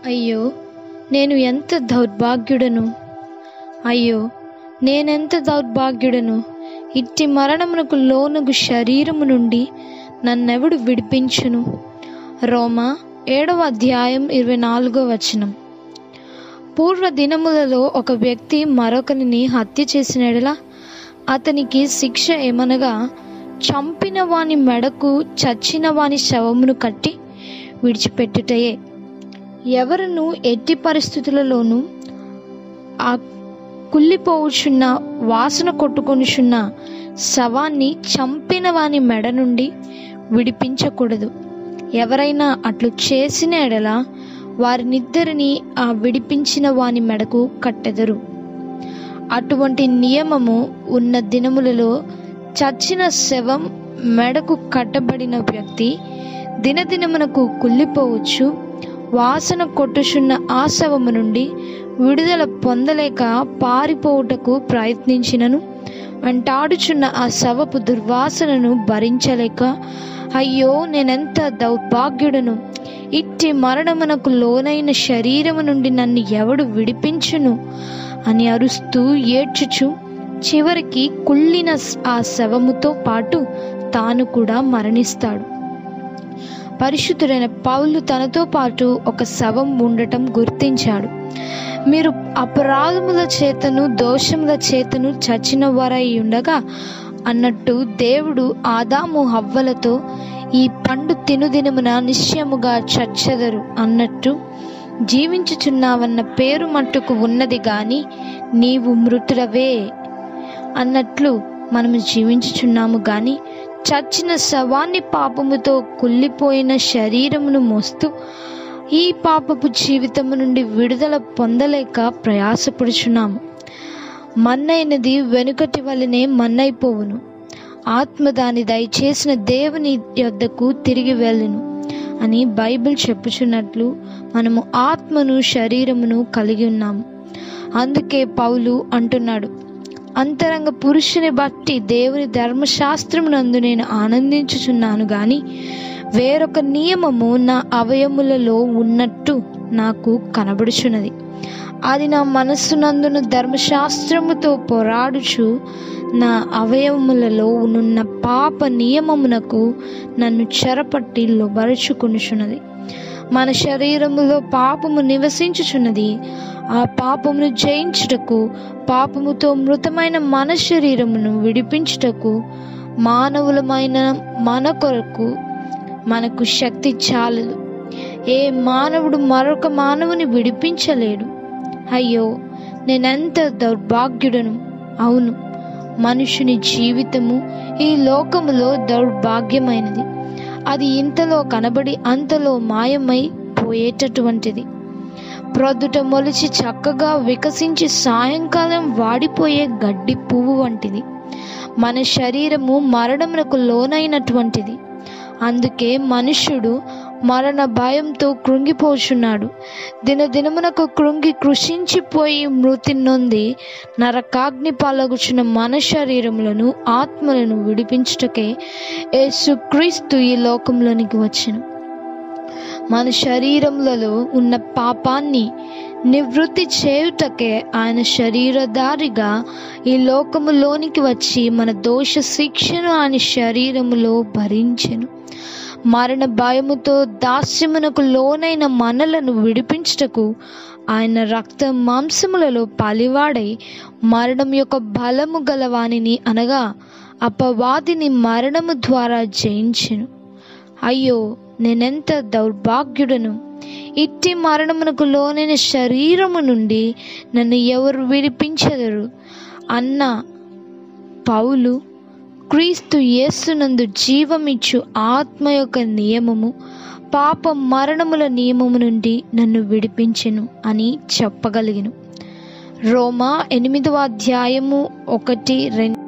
అయ్యో నేను ఎంత దౌర్భాగ్యుడను అయ్యో నేనెంత దౌర్భాగ్యుడను ఇట్టి మరణమునకు లోనగు శరీరము నుండి నన్నెవడు విడిపించును రోమా ఏడవ అధ్యాయం ఇరవై నాలుగో వచనం పూర్వ దినములలో ఒక వ్యక్తి మరొకరిని హత్య చేసిన ఎడల అతనికి శిక్ష ఏమనగా చంపిన వాని మెడకు చచ్చిన వాని శవమును కట్టి విడిచిపెట్టుటయే ఎవరును ఎట్టి పరిస్థితులలోనూ ఆ కుళ్ళిపోవుచున్న వాసన కొట్టుకొనుచున్న శవాన్ని చంపిన వాని మెడ నుండి విడిపించకూడదు ఎవరైనా అట్లు చేసిన ఎడల వారినిద్దరిని ఆ విడిపించిన వాని మెడకు కట్టెదరు అటువంటి నియమము ఉన్న దినములలో చచ్చిన శవం మెడకు కట్టబడిన వ్యక్తి దినదినమునకు కుళ్ళిపోవచ్చు వాసన కొట్టుచున్న ఆ శవము నుండి విడుదల పొందలేక పారిపోవుటకు ప్రయత్నించినను వెంటాడుచున్న ఆ శవపు దుర్వాసనను భరించలేక అయ్యో నేనెంత దౌర్భాగ్యుడను ఇట్టి మరణమునకు లోనైన శరీరము నుండి నన్ను ఎవడు విడిపించును అని అరుస్తూ ఏడ్చుచు చివరికి కుళ్ళిన ఆ శవముతో పాటు తాను కూడా మరణిస్తాడు పరిశుద్ధుడైన పౌలు తనతో పాటు ఒక శవం ఉండటం గుర్తించాడు మీరు అపరాధముల చేతను దోషముల చేతను చచ్చిన వారై ఉండగా అన్నట్టు దేవుడు ఆదాము హవ్వలతో ఈ పండు తినుదినమున నిశ్చయముగా చచ్చెదరు అన్నట్టు జీవించుచున్నావన్న పేరు మట్టుకు ఉన్నది గాని నీవు మృతుడవే అన్నట్లు మనము జీవించుచున్నాము గాని చచ్చిన శవాన్ని పాపముతో కుళ్ళిపోయిన శరీరమును మోస్తూ ఈ పాపపు జీవితము నుండి విడుదల పొందలేక ప్రయాసపడుచున్నాము మన్నైనది వెనుకటి వలనే మన్నైపోవును ఆత్మ దాని దయచేసిన దేవుని యొద్దకు తిరిగి వెళ్ళును అని బైబిల్ చెప్పుచున్నట్లు మనము ఆత్మను శరీరమును కలిగి ఉన్నాము అందుకే పౌలు అంటున్నాడు అంతరంగ పురుషుని బట్టి దేవుని ధర్మశాస్త్రమునందు నేను ఆనందించుచున్నాను గాని వేరొక నియమము నా అవయములలో ఉన్నట్టు నాకు కనబడుచున్నది అది నా మనస్సునందున ధర్మశాస్త్రముతో పోరాడుచు నా అవయవములలో ఉన్న పాప నియమమునకు నన్ను చెరపట్టి లొబరుచుకొనుచున్నది మన శరీరములో పాపము నివసించుచున్నది ఆ పాపమును జయించుటకు పాపముతో మృతమైన మన శరీరమును విడిపించుటకు మానవులమైన మన కొరకు మనకు శక్తి చాలదు ఏ మానవుడు మరొక మానవుని విడిపించలేడు అయ్యో నేనెంత దౌర్భాగ్యుడను అవును మనుషుని జీవితము ఈ లోకములో దౌర్భాగ్యమైనది అది ఇంతలో కనబడి అంతలో మాయమై పోయేటటువంటిది ప్రొద్దుట మొలిచి చక్కగా వికసించి సాయంకాలం వాడిపోయే గడ్డి పువ్వు వంటిది మన శరీరము మరణమునకు లోనైనటువంటిది అందుకే మనుష్యుడు మరణ భయంతో కృంగిపోచున్నాడు దినదినమునకు కృంగి కృషించిపోయి మృతి నొంది నరకాగ్ని పాలగుచున్న మన శరీరములను ఆత్మలను విడిపించుటకే యేసుక్రీస్తు ఈ లోకంలోనికి వచ్చెను మన శరీరములలో ఉన్న పాపాన్ని నివృత్తి చేయుటకే ఆయన శరీరధారిగా ఈ లోకములోనికి వచ్చి మన దోష శిక్షను ఆయన శరీరములో భరించెను మరణ భయముతో దాస్యమునకు లోనైన మనలను విడిపించుటకు ఆయన రక్త మాంసములలో పాలివాడై మరణం యొక్క బలము గలవానిని అనగా అపవాదిని మరణము ద్వారా జయించెను అయ్యో నేనెంత దౌర్భాగ్యుడను ఇట్టి మరణమునకు లోనైన శరీరము నుండి నన్ను ఎవరు విడిపించెదరు అన్న పౌలు క్రీస్తు యేసునందు జీవమిచ్చు ఆత్మ యొక్క నియమము పాప మరణముల నియమము నుండి నన్ను విడిపించెను అని చెప్పగలిగిను రోమా ఎనిమిదవ అధ్యాయము ఒకటి రెండు